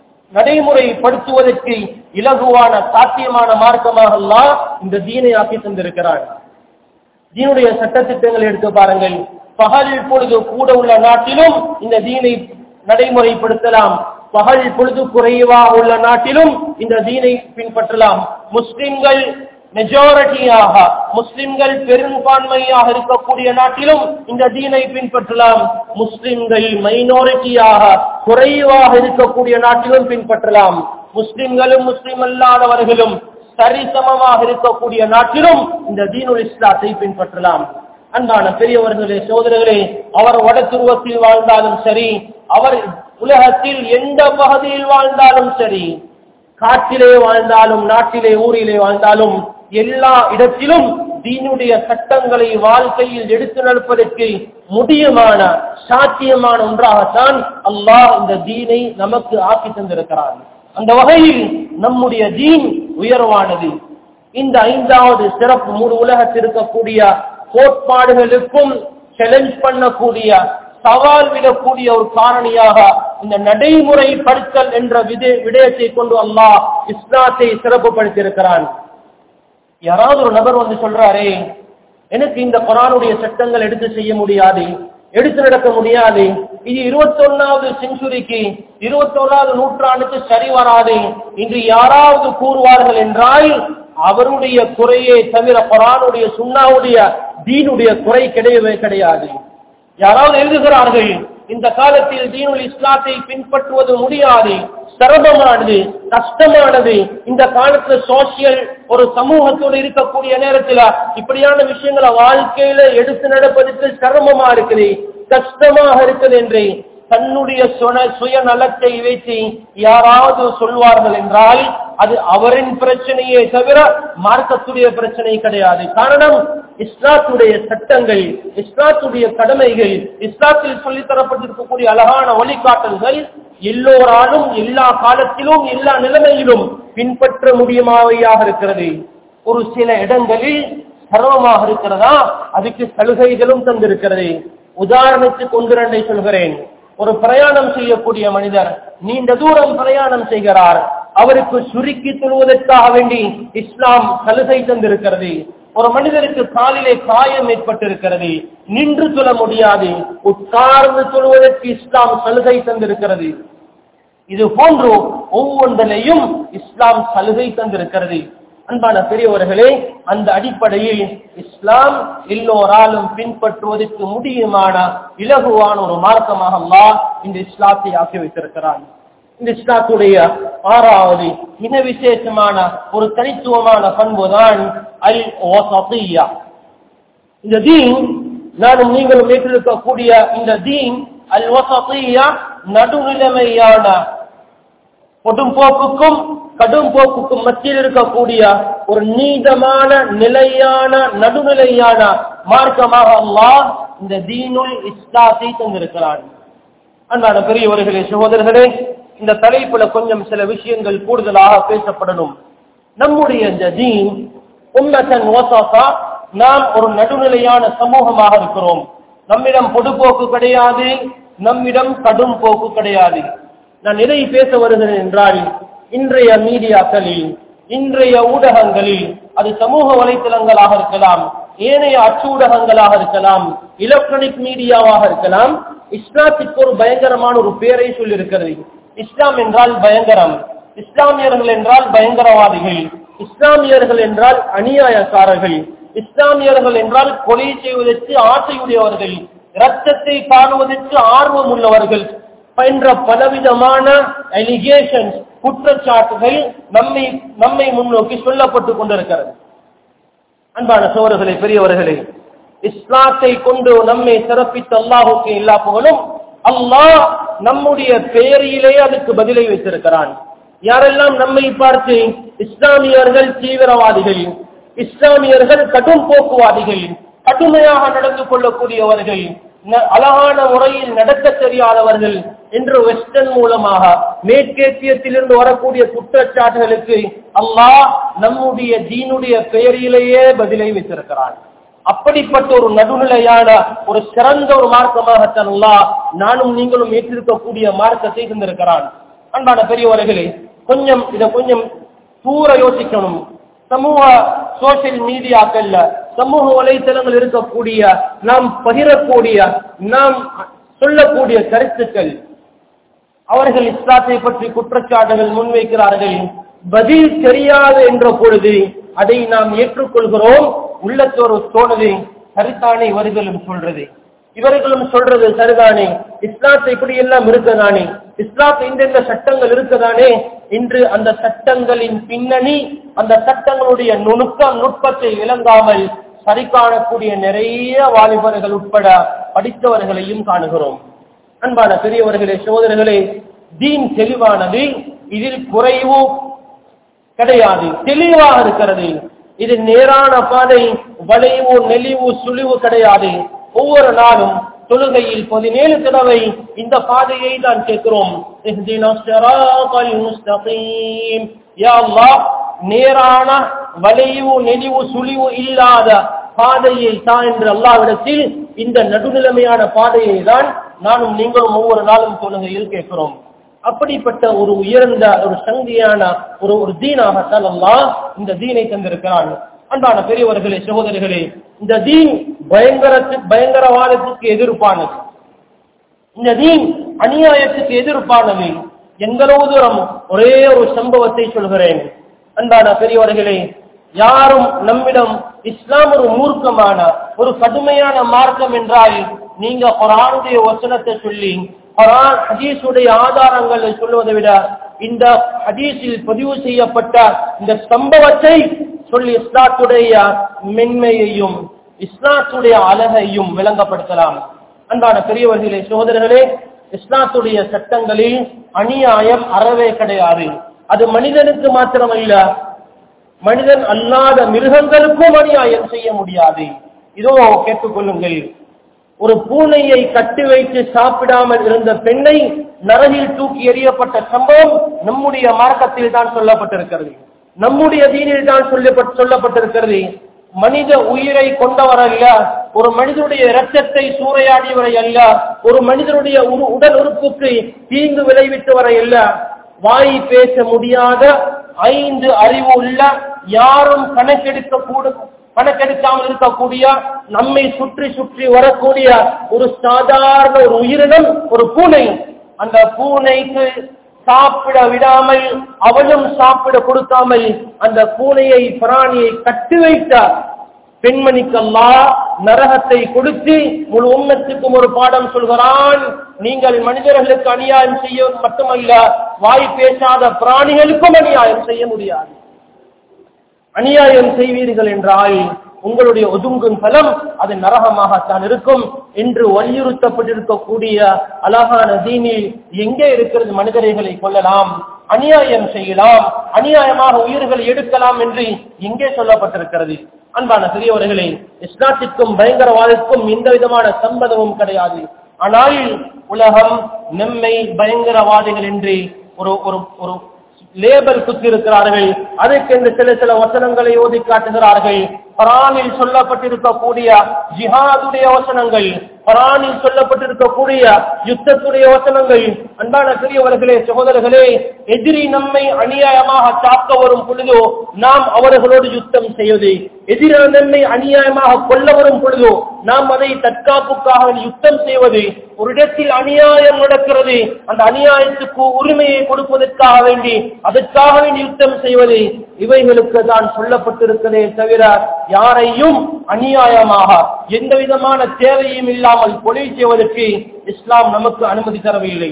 நடைமுறைப்படுத்துவதற்கு இலகுவான சாத்தியமான மார்க்கமாக அல்லாஹ் இந்த தீனை ஆக்கி தந்திருக்கிறான் தீனுடைய சட்டத்திட்டங்களை எடுத்து பாருங்கள் பகல் பொழுது கூட உள்ள நாட்டிலும் இந்த தீனை நடைமுறைப்படுத்தலாம் பகல் பொழுது குறைவாக உள்ள நாட்டிலும் இந்த தீனை பின்பற்றலாம் முஸ்லிம்கள் மெஜாரிட்டியாக முஸ்லிம்கள் பெரும்பான்மையாக இருக்கக்கூடிய நாட்டிலும் இந்த தீனை பின்பற்றலாம் முஸ்லிம்கள் மைனாரிட்டியாக குறைவாக இருக்கக்கூடிய நாட்டிலும் பின்பற்றலாம் முஸ்லிம்களும் முஸ்லிம் அல்லாதவர்களும் சரிசமமாக இருக்கக்கூடிய நாட்டிலும் இந்த தீனுல் இஸ்லாத்தை பின்பற்றலாம் அன்பான பெரியவர்களே சோதரர்களே அவர் வட துருவத்தில் வாழ்ந்தாலும் சரி அவர் உலகத்தில் எந்த பகுதியில் வாழ்ந்தாலும் சரி காட்டிலே வாழ்ந்தாலும் நாட்டிலே ஊரிலே வாழ்ந்தாலும் எல்லா இடத்திலும் தீனுடைய சட்டங்களை வாழ்க்கையில் எடுத்து நடப்பதற்கு முடியுமான சாத்தியமான ஒன்றாகத்தான் அல்லாஹ் இந்த தீனை நமக்கு ஆக்கி தந்திருக்கிறான் அந்த வகையில் நம்முடைய தீன் உயர்வானது இந்த ஐந்தாவது சிறப்பு முழு உலகத்தில் இருக்கக்கூடிய கோட்பாடுகளுக்கும் சேலஞ்ச் பண்ணக்கூடிய சவால் விடக்கூடிய ஒரு காரணியாக இந்த நடைமுறைப்படுத்தல் என்ற வித- விடயத்தை கொண்டு அல்லாஹ் இஸ்லாத்தை சிறப்புப்படுத்தியிருக்கிறான் யாராவது ஒரு நபர் வந்து சொல்றாரே எனக்கு இந்த குரானுடைய சட்டங்கள் எடுத்து செய்ய முடியாது எடுத்து நடக்க முடியாது இது இருபத்தொன்னாவது செஞ்சுரிக்கு இருபத்தொன்னாவது நூற்றாண்டுக்கு சரி வராது இன்று யாராவது கூறுவார்கள் என்றால் அவருடைய குறையே தவிர குரானுடைய சுண்ணாவுடைய தீனுடைய குறை கிடையவே கிடையாது யாராவது எழுதுகிறார்கள் இந்த காலத்தில் தீனுல் இஸ்லாத்தை பின்பற்றுவது முடியாது சிரமமானது கஷ்டமானது இந்த காலத்துல சோசியல் ஒரு சமூகத்தோடு இருக்கக்கூடிய நேரத்துல இப்படியான விஷயங்களை வாழ்க்கையில எடுத்து நடப்பதற்கு சிரமமா இருக்குது கஷ்டமாக இருக்குது என்று தன்னுடைய சுன- சுயநலத்தை வைத்து யாராவது சொல்வார்கள் என்றால் அது அவரின் பிரச்சனையே தவிர மார்க்கத்துடைய பிரச்சனை கிடையாது காரணம் இஸ்லாத்துடைய சட்டங்கள் இஸ்லாத்துடைய கடமைகள் இஸ்லாத்தில் சொல்லித் தரப்பட்டிருக்கக்கூடிய அழகான வழிகாட்டல்கள் எல்லோராலும் எல்லா காலத்திலும் எல்லா நிலைமையிலும் பின்பற்ற முடியுமாவையாக இருக்கிறது ஒரு சில இடங்களில் சிரமமாக இருக்கிறதா அதுக்கு சலுகைகளும் தந்திருக்கிறது உதாரணத்துக்கு ஒன்று ரெண்டை சொல்கிறேன் ஒரு பிரயாணம் செய்யக்கூடிய மனிதர் நீண்ட தூரம் பிரயாணம் செய்கிறார் அவருக்கு சுருக்கி தொழுவதற்காக வேண்டி இஸ்லாம் சலுகை தந்திருக்கிறது ஒரு மனிதருக்கு காலிலே காயம் ஏற்பட்டிருக்கிறது நின்று தொழ முடியாது உட்கார்ந்து தொழுவதற்கு இஸ்லாம் சலுகை தந்திருக்கிறது இது போன்று ஒவ்வொன்றிலையும் இஸ்லாம் சலுகை தந்திருக்கிறது அன்பான பெரியவர்களே அந்த அடிப்படையில் இஸ்லாம் எல்லோராலும் பின்பற்றுவதற்கு முடியுமான இலகுவான ஒரு மார்க்கமாக அல்லாஹ் இந்த இஸ்லாத்தை ஆக்கி வைத்திருக்கிறான் இந்த இஸ்லாத்துடைய ஆறாவது மிக விசேஷமான ஒரு தனித்துவமான பண்புதான் அல் வசதியா இந்த தீன் நானும் நீங்களும் ஏற்றிருக்கக்கூடிய இந்த தீன் அல் வசதியா நடுநிலைமையான கொடும் போக்குக்கும் கடும் போக்குக்கும் மத்தியில் இருக்கக்கூடிய ஒரு நீதமான நிலையான நடுநிலையான மார்க்கமாக அல்லாஹ் இந்த தீனுல் இஸ்லாத்தை தந்திருக்கிறான் அன்பான பெரியவர்களே சகோதரர்களே இந்த தலைப்புல கொஞ்சம் சில விஷயங்கள் கூடுதலாக பேசப்படணும் நம்முடைய இந்த தீன் உம்மத்தன் ஓசாசா நாம் ஒரு நடுநிலையான சமூகமாக இருக்கிறோம் நம்மிடம் பொதுப்போக்கு கிடையாது நம்மிடம் கடும் போக்கு கிடையாது நான் எதை பேச வருகிறேன் என்றால் இன்றைய மீடியாக்களில் இன்றைய ஊடகங்களில் அது சமூக வலைத்தளங்களாக இருக்கலாம் ஏனைய அச்சு ஊடகங்களாக இருக்கலாம் எலக்ட்ரானிக் மீடியாவாக இருக்கலாம் இஸ்லாத்திற்கு ஒரு பயங்கரமான ஒரு பேரை சொல்லியிருக்கிறது இஸ்லாம் என்றால் பயங்கரம் இஸ்லாமியர்கள் என்றால் பயங்கரவாதிகள் இஸ்லாமியர்கள் என்றால் அநியாயக்காரர்கள் இஸ்லாமியர்கள் என்றால் கொலை செய்வதற்கு ஆசையுடையவர்கள் இரத்தத்தை காணுவதற்கு ஆர்வம் உள்ளவர்கள் என்ற பலவிதமான அலிகேஷன் குற்றச்சாட்டுகள் நம்மை நம்மை முன்னோக்கி சொல்லப்பட்டுக் கொண்டிருக்கிறது அன்பான சோழர்களே பெரியவர்களே இஸ்லாத்தை கொண்டு நம்மை சிறப்பித்த அல்லாஹுக்கு எல்லா புகழும் அல்லாஹ் நம்முடைய பெயரிலே அதுக்கு பதிலை வைத்திருக்கிறான் யாரெல்லாம் நம்மை பார்த்து இஸ்லாமியர்கள் தீவிரவாதிகள் இஸ்லாமியர்கள் கடும் போக்குவாதிகள் கடுமையாக நடந்து கொள்ளக்கூடியவர்கள் ந- அழகான முறையில் நடக்க தெரியாதவர்கள் என்று வெஸ்டர்ன் மூலமாக மேற்கேத்தியத்திலிருந்து வரக்கூடிய குற்றச்சாட்டுகளுக்கு அல்லாஹ் நம்முடைய தீனுடைய பெயரிலேயே பதிலை வைத்திருக்கிறான் அப்படிப்பட்ட ஒரு நடுநிலையான ஒரு சிறந்த ஒரு மார்க்கமாகத்தான் அல்லாஹ் நானும் நீங்களும் ஏற்றிருக்கக்கூடிய மார்க்கத்தை தந்திருக்கிறான் அன்பான பெரியவர்களே கொஞ்சம் இதை கொஞ்சம் தூர யோசிக்கணும் சமூக சோசியல் மீடியாக்கள்ல சமூக வலைத்தளங்கள் இருக்கக்கூடிய நாம் பகிரக்கூடிய நாம் சொல்லக்கூடிய கருத்துக்கள் அவர்கள் இஸ்லாத்தை பற்றி குற்றச்சாட்டுகள் முன்வைக்கிறார்கள் பதில் தெரியாது என்ற பொழுது அதை நாம் ஏற்றுக்கொள்கிறோம் உள்ளத்தோடு தோணுது சரிதானே இவர்களும் சொல்றது இவர்களும் சொல்றது சரிதானே இஸ்லாத்தை இப்படி எல்லாம் இருக்குதானே இஸ்லாத்து இந்த சட்டங்கள் இருக்குதானே இன்று அந்த சட்டங்களின் பின்னணி அந்த சட்டங்களுடைய நுணுக்கம் நுட்பத்தை விளங்காமல் சரி காணக்கூடிய நிறைய வாலிபர்கள் உட்பட படித்தவர்களையும் காணுகிறோம் அன்பான பெரியவர்களே சோதரர்களே தீன் தெளிவானது இதில் குறைவு கிடையாது தெளிவாக இருக்கிறது இது நேரான பாதை வளைவு நெளிவு சுழிவு கிடையாது ஒவ்வொரு நாளும் தொழுகையில் பதினேழு தடவை இந்த பாதையை தான் கேட்கிறோம் இஹ்தினஸ் ஸிராத்தல் முஸ்தகீம் யா அல்லாஹ் நேரான வளைவு நெளிவு சுழிவு இல்லாத பாதையை தான் என்று அல்லாவிடத்தில் இந்த நடுநிலைமையான பாதையை தான் நானும் நீங்களும் ஒவ்வொரு நாளும் தொழுகையில் கேட்கிறோம் அப்படிப்பட்ட ஒரு உயர்ந்த ஒரு சங்கியான ஒரு ஒரு தீனாகத்தான் அல்லாஹ் இந்த தீனை தந்திருக்கிறான் அன்பான பெரியவர்களே சகோதரிகளே இந்த தீன் பயங்கரத்து பயங்கரவாதத்துக்கு எதிர்ப்பானது இந்த தீன் அநியாயத்துக்கு எதிர்ப்பானது எங்களவு தூரம் ஒரே ஒரு சம்பவத்தை சொல்கிறேன் அன்பான பெரியவர்களே யாரும் நம்மிடம் இஸ்லாம் ஒரு மூர்க்கமான ஒரு கடுமையான மார்க்கம் என்றால் நீங்க குரானுடைய வசனத்தை சொல்லி குரான் ஹதீஸுடைய ஆதாரங்களை சொல்லுவதை விட இந்த ஹதீஸில் பதிவு செய்யப்பட்ட இந்த சம்பவத்தை சொல்லி இஸ்லாத்துடைய மென்மையையும் இஸ்லாத்துடைய அழகையும் விளங்கப்படுத்தலாம் அன்பான பெரியவர்களே சோதரர்களே இஸ்லாத்துடைய சட்டங்களில் அநியாயம் அறவே கிடையாது அது மனிதனுக்கு மாத்திரமல்ல மனிதன் அல்லாத மிருகங்களுக்கும் அநியாயம் செய்ய முடியாது இதோ கேட்டுக்கொள்ளுங்கள் ஒரு பூனையை கட்டி வைத்து சாப்பிடாமல் இருந்த பெண்ணை நரகில் தூக்கி எறியப்பட்ட சம்பவம் நம்முடைய மார்க்கத்தில் தான் சொல்லப்பட்டிருக்கிறது நம்முடைய தீனில் தான் சொல்லப்பட் சொல்லப்பட்டிருக்கிறது மனித உயிரை கொண்டவர் அல்ல ஒரு மனிதனுடைய இரத்தத்தை சூறையாடியவரை அல்ல ஒரு மனிதனுடைய உரு- உடல் உறுப்புக்கு தீங்கு விளைவித்தவரை அல்ல வாய் பேச முடியாத ஐந்து அறிவு உள்ள யாரும் கணக்கெடுக்க கூட கணக்கெடுக்காமல் இருக்கக்கூடிய நம்மை சுற்றி சுற்றி வரக்கூடிய ஒரு சாதாரண ஒரு உயிரினம் ஒரு பூனை அந்த பூனைக்கு சாப்பிட விடாமல் அவளும் சாப்பிட கொடுக்காமல் அந்த பூனையை பிராணியை கட்டி வைத்த பெண்மணிக்கல்லா நரகத்தை கொடுத்து முழு உம்மத்துக்கும் ஒரு பாடம் சொல்கிறான் நீங்கள் மனிதர்களுக்கு அநியாயம் செய்ய மட்டுமல்ல வாய் பேசாத பிராணிகளுக்கும் அநியாயம் செய்ய முடியாது அநியாயம் செய்வீர்கள் என்றால் உங்களுடைய ஒதுங்கும் பலம் அது நரகமாகத்தான் இருக்கும் என்று வலியுறுத்தப்பட்டிருக்கக்கூடிய அழகான தீனில் எங்கே இருக்கிறது மனிதர்களை கொள்ளலாம் அநியாயம் செய்யலாம் அநியாயமாக உயிர்களை எடுக்கலாம் என்று எங்கே சொல்லப்பட்டிருக்கிறது அன்பான பெரியவர்களே இஸ்லாத்திற்கும் பயங்கரவாதத்திற்கும் எந்த விதமான சம்பந்தமும் கிடையாது ஆனால் உலகம் நம்மை பயங்கரவாதிகள் என்று ஒரு ஒரு ஒரு லேபல் குத்தி இருக்கிறார்கள் அதற்கென்று சில சில வசனங்களை ஓதி காட்டுகிறார்கள் பரானில் சொல்லப்பட்டிருக்கக்கூடிய ஜிஹாதுடைய வசனங்கள் பரானில் சொல்லப்பட்டிருக்கக்கூடிய யுத்தத்துடைய வசனங்கள் அன்பான பெரியவர்களே சகோதரர்களே எதிரி நம்மை அநியாயமாக தாக்க வரும் பொழுதோ நாம் அவர்களோடு யுத்தம் செய்வது எதிரி நம்மை அநியாயமாக கொல்ல வரும் பொழுதோ நாம் அதை தற்காப்புக்காக யுத்தம் செய்வது ஒரு இடத்தில் அநியாயம் நடக்கிறது அந்த அநியாயத்துக்கு உரிமையை கொடுப்பதற்காக வேண்டி அதற்காக வேண்டி யுத்தம் செய்வது இவைகளுக்கு தான் சொல்லப்பட்டிருக்கிறதே தவிர யாரையும் அநியாயமாக எந்த விதமான தேவையும் இல்லாமல் கொலை செய்வதற்கு இஸ்லாம் நமக்கு அனுமதி தரவில்லை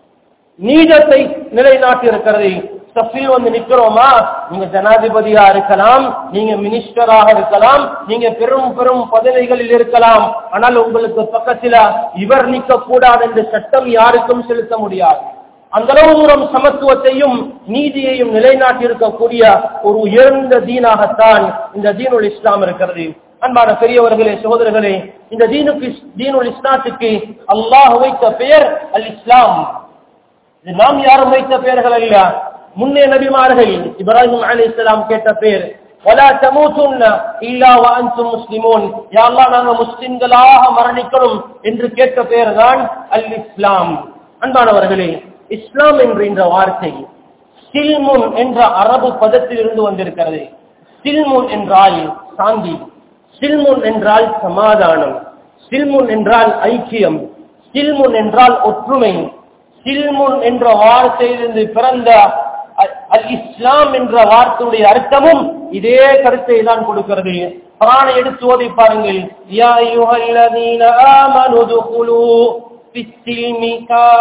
நீதத்தை நிலைநாட்டி இருக்கிறது சஃபில் வந்து நிக்கிறோமா நீங்க ஜனாதிபதியா இருக்கலாம் நீங்க மினிஸ்டராக இருக்கலாம் நீங்க பெரும் பெரும் பதவிகளில் இருக்கலாம் ஆனால் உங்களுக்கு பக்கத்துல இவர் நிக்க கூடாது என்ற சட்டம் யாருக்கும் செலுத்த முடியாது அந்த அளவு தூரம் சமத்துவத்தையும் நீதியையும் நிலைநாட்டி இருக்கக்கூடிய ஒரு உயர்ந்த தீனாகத்தான் இந்த தீனுல் இஸ்லாம் இருக்கிறது அன்பான பெரியவர்களே சகோதரர்களே இந்த தீனுக்கு தீனுல் இஸ்லாத்துக்கு அல்லாஹ் வைத்த பெயர் அல் இஸ்லாம் இது நாம் யாரும் வைத்த பெயர்கள் அல்ல முன்னே நபிமார்கள் இப்ராஹிம் அலி இஸ்லாம் கேட்ட பெயர் ولا تموتن الا وانتم مسلمون யா அல்லாஹ் நாங்க முஸ்லிம்களாக மரணிக்கணும் என்று கேட்ட பெயர் தான் அல் இஸ்லாம் அன்பானவர்களே இஸ்லாம் என்ற இந்த வார்த்தை சில்முன் என்ற அரபு பதத்தில் இருந்து வந்திருக்கிறது சில்முன் என்றால் சாந்தி சில்முன் என்றால் சமாதானம் சில்முன் என்றால் ஐக்கியம் சில்முன் என்றால் ஒற்றுமை சில்முன் என்ற வார்த்தையிலிருந்து பிறந்த அல்- அல் இஸ்லாம் என்ற வார்த்தையுடைய அர்த்தமும் இதே கருத்தை தான் கொடுக்கிறது குரானை எடுத்து ஓதி பாருங்கள் யா அய்யுஹல்லதீன ஆமனு துகுலு ஃபிஸ்ஸில்மி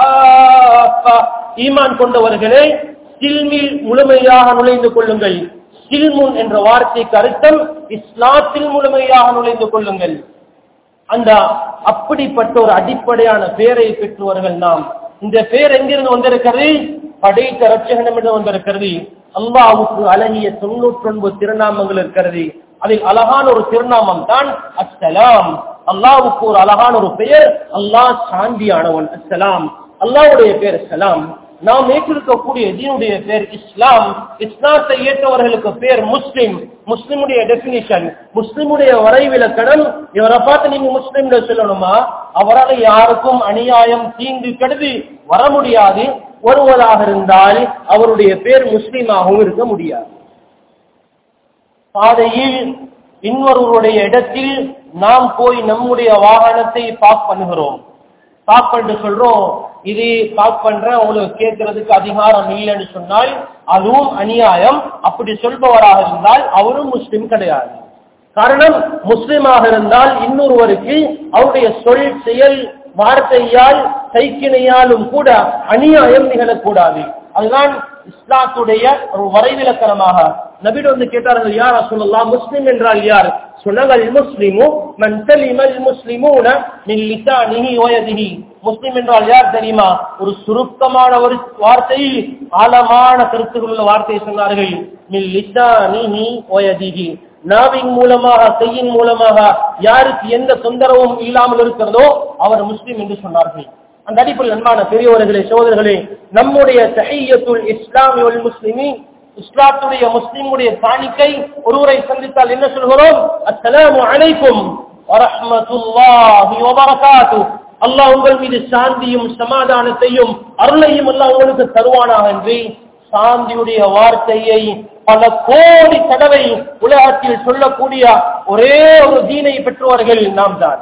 காஃபா ஈமான் கொண்டவர்களே சில்மில் முழுமையாக நுழைந்து கொள்ளுங்கள் சில்முன் என்ற வார்த்தைக்கு அர்த்தம் இஸ்லாத்தில் முழுமையாக நுழைந்து கொள்ளுங்கள் அந்த அப்படிப்பட்ட ஒரு அடிப்படையான பெயரை பெற்றவர்கள் நாம் இந்த பெயர் எங்கிருந்து வந்திருக்கிறது படைத்த ரட்சகனிடமிருந்து வந்திருக்கிறது அல்லாவுக்கு அழகிய தொண்ணூற்றி ஒன்பது திருநாமங்கள் இருக்கிறது அதில் அழகான ஒரு திருநாமம் தான் அஸ்ஸலாம் அல்லாவுக்கு ஒரு அழகான ஒரு பெயர் அல்லாஹ் சாந்தியானவன் அஸ்ஸலாம் அல்லாவுடைய பேர் சலாம் நாம் ஏற்றிருக்கக்கூடிய தீனுடைய பேர் இஸ்லாம் இஸ்லாத்தை ஏற்றவர்களுக்கு பேர் முஸ்லிம் முஸ்லிமுடைய டெபினிஷன் முஸ்லிமுடைய வரைவிலக்கணம் இவரை பார்த்து நீங்க முஸ்லிம் சொல்லணுமா அவரால் யாருக்கும் அநியாயம் தீங்கு கருதி வர முடியாது வருவதாக இருந்தால் அவருடைய பேர் முஸ்லீமாகவும் இருக்க முடியாது பாதையில் இன்னொருவருடைய இடத்தில் நாம் போய் நம்முடைய வாகனத்தை பார்க் பண்ணுகிறோம் பார்க் பண்ணிட்டு சொல்றோம் இது பார்க் பண்ற உங்களுக்கு கேட்கறதுக்கு அதிகாரம் இல்லைன்னு சொன்னால் அதுவும் அநியாயம் அப்படி சொல்பவராக இருந்தால் அவரும் முஸ்லிம் கிடையாது காரணம் முஸ்லிமாக இருந்தால் இன்னொருவருக்கு அவருடைய சொல் செயல் வார்த்தையால் கைக்கிணையாலும் கூட அநியாயம் நிகழக்கூடாது அதுதான் இஸ்லாத்துடைய ஒரு வரைவிலக்கணமாக நபிடு வந்து கேட்டார்கள் யார் சொல்லலாம் முஸ்லிம் என்றால் யார் சொன்னார்கள் முஸ்லிமு மன் சலிமல் முஸ்லிமூன மின் லிசானிஹி வயதிஹி முஸ்லிம் என்றால் யார் தெரியுமா ஒரு சுருக்கமான ஒரு வார்த்தை ஆழமான கருத்துக்கள் உள்ள வார்த்தையை சொன்னார்கள் மின் லிசானிஹி வயதிஹி நாவின் மூலமாக கையின் மூலமாக யாருக்கு எந்த தொந்தரவும் இல்லாமல் இருக்கிறதோ அவர் முஸ்லிம் என்று சொன்னார்கள் அந்த அடிப்படையில் அன்பான பெரியவர்களே சோதரர்களே நம்முடைய தஹியத்துல் இஸ்லாமி வல் முஸ்லிமி இஸ்லாத்துடைய முஸ்லிமுடைய காணிக்கை ஒருவரை சந்தித்தால் என்ன சொல்கிறோம் அஸ்ஸலாமு அலைக்கும் வரஹ்மத்துல்லாஹி வபரகாத்து அல்லாஹ் உங்கள் மீது சாந்தியும் சமாதானத்தையும் அருளையும் அல்லாஹ் உங்களுக்கு தருவானாக என்று சாந்தியுடைய வார்த்தையை பல கோடி தடவை உலகத்தில் சொல்லக்கூடிய ஒரே ஒரு தீனை பெற்றவர்கள் நாம் தான்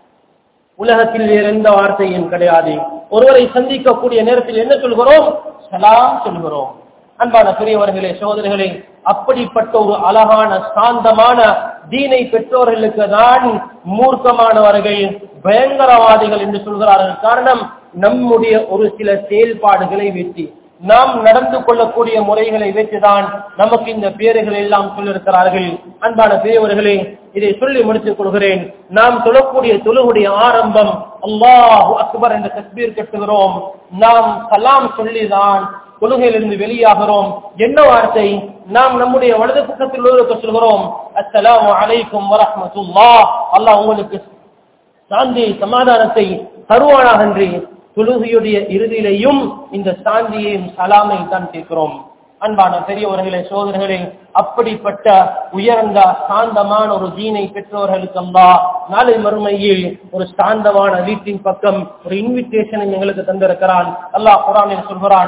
உலகத்தில் வேற எந்த வார்த்தையும் கிடையாது ஒருவரை சந்திக்கக்கூடிய நேரத்தில் என்ன சொல்கிறோம் சலாம் சொல்கிறோம் அன்பான பெரியவர்களே சகோதரர்களே அப்படிப்பட்ட ஒரு அழகான சாந்தமான தீனை பெற்றோர்களுக்கு தான் மூர்க்கமானவர்கள் பயங்கரவாதிகள் என்று சொல்கிறார்கள் காரணம் நம்முடைய ஒரு சில செயல்பாடுகளை வெற்றி நாம் நடந்து கொள்ளக்கூடிய முறைகளை வைத்துதான் நமக்கு இந்த பேறுகள் எல்லாம் சொல்லியிருக்கிறார்கள் அன்பான பெரியவர்களே இதை சொல்லி முடித்துக் கொள்கிறேன் நாம் சொல்லக்கூடிய தொழுகுடைய ஆரம்பம் அல்லாஹு அக்பர் என்ற தஸ்பீர் கட்டுகிறோம் நாம் கலாம் சொல்லிதான் தொழுகையிலிருந்து வெளியாகிறோம் என்ன வார்த்தை நாம் நம்முடைய வலது பக்கத்தில் உள்ளவருக்கு சொல்கிறோம் அஸ்ஸலாமு அலைக்கும் வரஹ்மத்துல்லாஹ் அல்லாஹ் உங்களுக்கு சாந்தி சமாதானத்தை தருவானாக என்று தொழுகையுடைய இறுதியிலையும் இந்த சாந்தியையும் சலாமை தான் கேட்கிறோம் அன்பான பெரியவர்களே சோதர்களே அப்படிப்பட்ட உயர்ந்த சாந்தமான ஒரு ஜீனை பெற்றவர்களுக்கு அல்லா நாளை மறுமையில் ஒரு சாந்தமான வீட்டின் பக்கம் ஒரு இன்விடேஷனை எங்களுக்கு தந்திருக்கிறான் அல்லாஹ் குரானில் சொல்கிறான்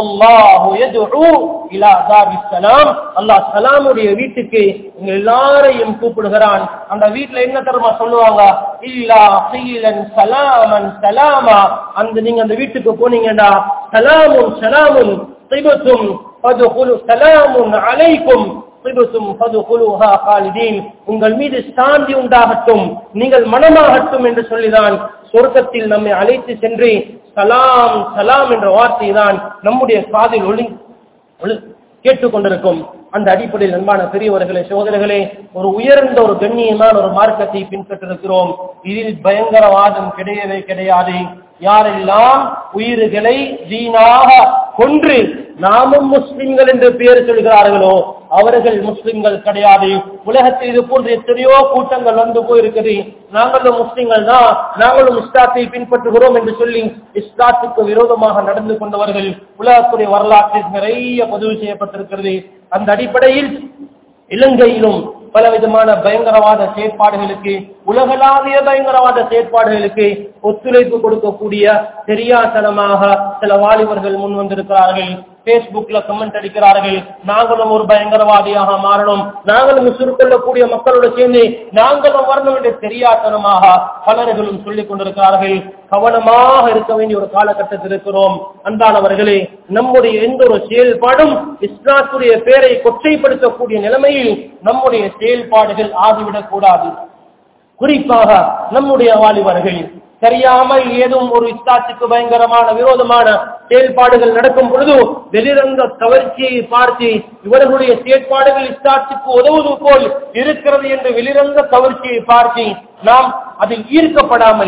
அல்லாஹ் சலாமுடைய வீட்டுக்கு எங்க எல்லாரையும் கூப்பிடுகிறான் அந்த வீட்டுல என்ன தருமா சொல்லுவாங்க இல்லா சீலன் சலாமன் சலாமா அந்த நீங்க அந்த வீட்டுக்கு போனீங்கடா சலாமும் சலாமும் திபத்தும் فادخلوا سلام عليكم திபத்தும் ஃபதுகுலுஹா காலிதீன் உங்கள் மீது சாந்தி உண்டாகட்டும் நீங்கள் மனமாகட்டும் என்று சொல்லிதான் சொர்க்கத்தில் நம்மை அழைத்து சென்று சலாம் சலாம் என்ற வார்த்தை தான் நம்முடைய காதில் ஒளி கேட்டுக்கொண்டிருக்கும் அந்த அடிப்படையில் அன்பான பெரியவர்களே சோதரர்களே ஒரு உயர்ந்த ஒரு கண்ணியமான ஒரு மார்க்கத்தை பின்பற்றிருக்கிறோம் இதில் பயங்கரவாதம் கிடையவே கிடையாது யாரெல்லாம் உயிர்களை வீணாக கொன்று நாமும் முஸ்லிம்கள் என்று பெயர் சொல்கிறார்களோ அவர்கள் முஸ்லிம்கள் கிடையாது உலகத்தில் இது போன்ற எத்தனையோ கூட்டங்கள் வந்து போயிருக்குது நாங்களும் முஸ்லிம்கள் தான் நாங்களும் இஸ்லாத்தை பின்பற்றுகிறோம் என்று சொல்லி இஸ்லாத்துக்கு விரோதமாக நடந்து கொண்டவர்கள் உலகத்துடைய வரலாற்றில் நிறைய பதிவு செய்யப்பட்டிருக்கிறது அந்த அடிப்படையில் இலங்கையிலும் பலவிதமான பயங்கரவாத செயற்பாடுகளுக்கு உலகளாவிய பயங்கரவாத செயற்பாடுகளுக்கு ஒத்துழைப்பு கொடுக்கக்கூடிய தெரியாதனமாக சில வாலிபர்கள் முன் வந்திருக்கிறார்கள் பேஸ்புக்ல கமெண்ட் அடிக்கிறார்கள் நாங்களும் ஒரு பயங்கரவாதியாக மாறணும் நாங்களும் சுருக்கொள்ளக்கூடிய மக்களோட சேர்ந்து நாங்களும் வரணும் என்று தெரியாதனமாக பலர்களும் சொல்லிக் கொண்டிருக்கிறார்கள் கவனமாக இருக்க வேண்டிய ஒரு காலகட்டத்தில் இருக்கிறோம் அன்பானவர்களே நம்முடைய எந்த ஒரு செயல்பாடும் இஸ்லாத்துடைய பேரை கொச்சைப்படுத்தக்கூடிய நிலைமையில் நம்முடைய செயல்பாடுகள் ஆகிவிடக் கூடாது குறிப்பாக நம்முடைய வாலிபர்கள் தெரியாமல் ஏதும் ஒரு இஸ்லாத்துக்கு பயங்கரமான விரோதமான செயல்பாடுகள் நடக்கும் பொழுது வெளிரங்க கவர்ச்சியை பார்த்து இவர்களுடைய செயற்பாடுகள் இஸ்லாத்துக்கு உதவுவது போல் இருக்கிறது என்று வெளிரங்க கவர்ச்சியை பார்த்து நாம் அதில் ஈர்க்கப்படாமல்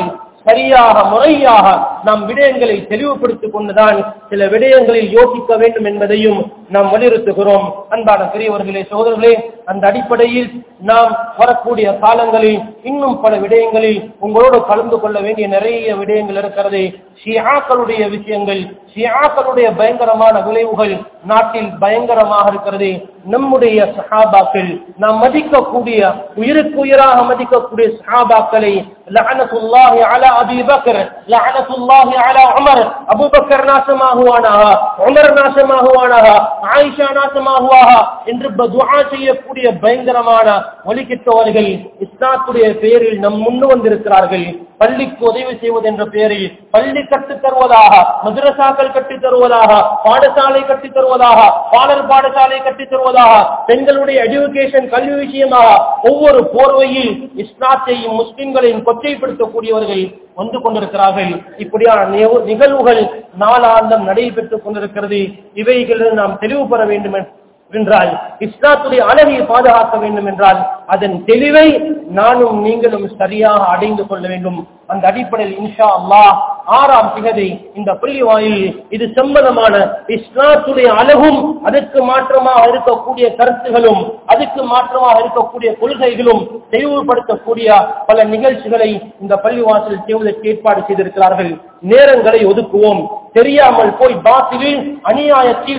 சரியாக முறையாக நாம் விடயங்களை தெளிவுபடுத்திக் கொண்டுதான் சில விடயங்களில் யோசிக்க வேண்டும் என்பதையும் நாம் வலியுறுத்துகிறோம் அன்பான பெரியவர்களே சோதர்களே அந்த அடிப்படையில் நாம் வரக்கூடிய காலங்களில் இன்னும் பல விடயங்களில் உங்களோடு கலந்து கொள்ள வேண்டிய நிறைய விடயங்கள் இருக்கிறது ஷியாக்களுடைய விஷயங்கள் ஷியாக்களுடைய பயங்கரமான விளைவுகள் நாட்டில் பயங்கரமாக இருக்கிறது நம்முடைய சஹாபாக்கள் நாம் மதிக்கக்கூடிய உயிருக்கு உயிராக மதிக்கக்கூடிய சஹாபாக்களை லஅனத்துல்லாஹி அலா அபி பக்கர் லஅனத்துல்லாஹி அலா உமர் அபூபக்கர் நாசமாகுவானாக உமர் நாசமாகுவானாக ஆயிஷா நாசமாகுவாக என்று துஆ செய்யக்கூடிய பயங்கரமான ஒலிக்கிட்டவர்கள் இஸ்லாத்துடைய பெயரில் நம் முன்னு வந்திருக்கிறார்கள் பள்ளிக்கு உதவி செய்வது என்ற பெயரில் பள்ளி கற்றுத் தருவதாக மதுரசாக்கள் கட்டித் தருவதாக பாடசாலை கட்டித் தருவதாக பாடல் பாடசாலை கட்டித் தருவதாக பெண்களுடைய எஜுகேஷன் கல்வி விஷயமாக ஒவ்வொரு போர்வையில் இஸ்லாத்தையும் முஸ்லிம்களையும் கொச்சைப்படுத்தக்கூடியவர்கள் வந்து கொண்டிருக்கிறார்கள் இப்படியான நிகழ்- நிகழ்வுகள் நாளாந்தம் நடைபெற்றுக் கொண்டிருக்கிறது இவைகளில் நாம் தெளிவு பெற வேண்டும் என்றால் இஸ்லாத்துடைய அழகை பாதுகாக்க வேண்டும் என்றால் அதன் தெளிவை நானும் நீங்களும் சரியாக அடைந்து கொள்ள வேண்டும் அந்த அடிப்படையில் இன்ஷா அல்லாஹ் ஆறாம் திகதி இந்த பள்ளி வாயில் இது சம்பந்தமான இஸ்லாத்துடைய அழகும் அதற்கு மாற்றமாக இருக்கக்கூடிய கருத்துகளும் அதுக்கு மாற்றமாக இருக்கக்கூடிய கொள்கைகளும் தெளிவுபடுத்தக்கூடிய பல நிகழ்ச்சிகளை இந்த பள்ளிவாசல் செய்வதற்கு ஏற்பாடு செய்திருக்கிறார்கள் நேரங்களை ஒதுக்குவோம் தெரியாமல் போய் பாத்திலில் அநியாயத்தில்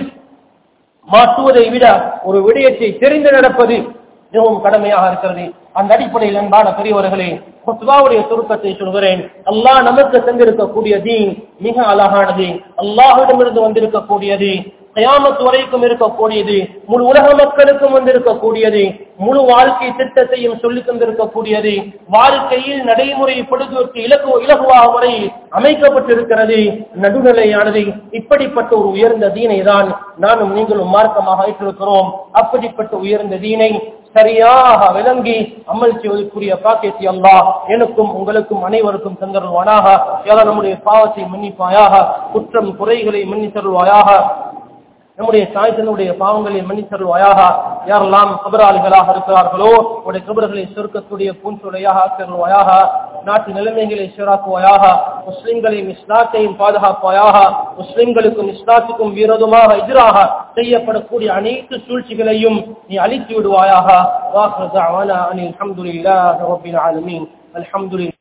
மாற்றுவதை விட ஒரு விடயத்தை தெரிந்து நடப்பது மிகவும் கடமையாக இருக்கிறது அந்த அடிப்படையில் அன்பான பெரியவர்களே குத்வாவுடைய சுருக்கத்தை சொல்கிறேன் அல்லாஹ் நமக்கு தந்திருக்கக்கூடிய தீன் மிக அழகானது அல்லாஹ்விடமிருந்து வந்திருக்கக்கூடியது கயாமத் வரைக்கும் இருக்கக்கூடியது முழு உலக மக்களுக்கும் வந்திருக்கக்கூடியது முழு வாழ்க்கை திட்டத்தையும் சொல்லித் தந்திருக்கக்கூடியது வாழ்க்கையில் நடைமுறைப்படுத்துவதற்கு இலகு இலகுவாக முறை அமைக்கப்பட்டிருக்கிறது நடுநிலையானது இப்படிப்பட்ட ஒரு உயர்ந்த தீனை தான் நானும் நீங்களும் மார்க்கமாக ஏற்றிருக்கிறோம் அப்படிப்பட்ட உயர்ந்த தீனை சரியாக விளங்கி அமல் செய்வதற்குரிய பாக்கியத்தை அல்லாஹ் எனக்கும் உங்களுக்கும் அனைவருக்கும் தந்தருவானாக யாரா நம்முடைய பாவத்தை மன்னிப்பாயாக குற்றம் குறைகளை மன்னித்தருவாயாக நம்முடைய தாய்த்தனுடைய பாவங்களை மன்னித்தருவாயாக யாரெல்லாம் கபராளிகளாக இருக்கிறார்களோ உடைய கபர்களை சுருக்கக்கூடிய பூஞ்சொலையாக ஆக்கிருவாயாக நாட்டு நிலைமைகளை சீராக்குவாயாக முஸ்லிம்களையும் இஸ்லாத்தையும் பாதுகாப்பாயாக முஸ்லிம்களுக்கும் இஸ்லாத்துக்கும் விரோதமாக எதிராக செய்யப்படக்கூடிய அனைத்து சூழ்ச்சிகளையும் நீ அழித்து விடுவாயாக வாக்குறது அவன அனில் அஹமதுல்லாஹ் ரபில் ஆலமீன் அல்ஹம்துலில்லாஹ்